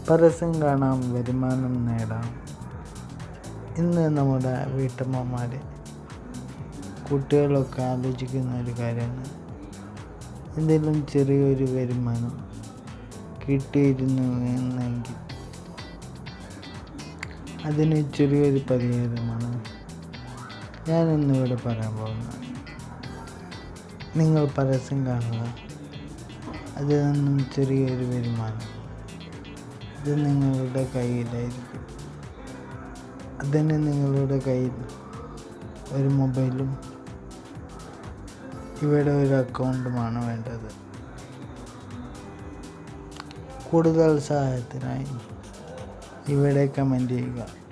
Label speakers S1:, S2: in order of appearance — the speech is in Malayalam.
S1: പരസ്യം കാണാം വരുമാനം നേടാം ഇന്ന് നമ്മുടെ വീട്ടമ്മമാർ കുട്ടികളൊക്കെ ആലോചിക്കുന്ന ഒരു കാര്യമാണ് എന്തെങ്കിലും ചെറിയൊരു വരുമാനം കിട്ടിയിരുന്നു എന്നെങ്കിൽ അതിന് ചെറിയൊരു പരിഹാരമാണ് ഞാൻ ഇന്നിവിടെ പറയാൻ പോകുന്നത് നിങ്ങൾ പരസ്യം കാണുക അതിൽ നിന്നും ചെറിയൊരു വരുമാനം ഇത് നിങ്ങളുടെ കയ്യിലായിരിക്കും അതിന് നിങ്ങളുടെ കയ്യിൽ ഒരു മൊബൈലും ഇവിടെ ഒരു അക്കൗണ്ടുമാണ് വേണ്ടത് കൂടുതൽ സഹായത്തിനായി ഇവിടെ കമൻറ്റ് ചെയ്യുക